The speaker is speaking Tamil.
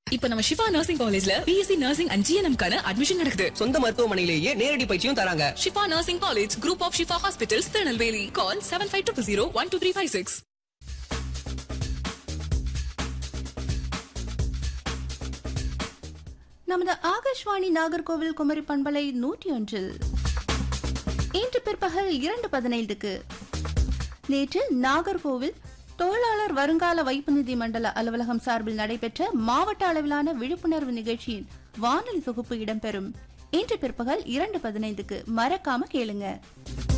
இப்ப நம்ம ஷிஃபா நர்சிங் காலேஜ்ல பிஎஸ்சி நர்சிங் அண்ட் ஜிஎன்எம் கான அட்மிஷன் நடக்குது சொந்த மருத்துவமனையிலேயே நேரடி பயிற்சியும் தராங்க Shifa nursing college group of Shifa hospitals Tirunelveli call seven five two zero one two three five six நமது ஆகாஷ்வாணி நாகர்கோவில் குமரி பண்பலை நூற்றி ஒன்றில் இன்று பிற்பகல் இரண்டு பதினைந்துக்கு நேற்று நாகர்கோவில் தொழிலாளர் வருங்கால வைப்பு நிதி மண்டல அலுவலகம் சார்பில் நடைபெற்ற மாவட்ட அளவிலான விழிப்புணர்வு நிகழ்ச்சியின் வானொலி தொகுப்பு இடம்பெறும் இன்று பிற்பகல் இரண்டு பதினைந்துக்கு மறக்காம கேளுங்க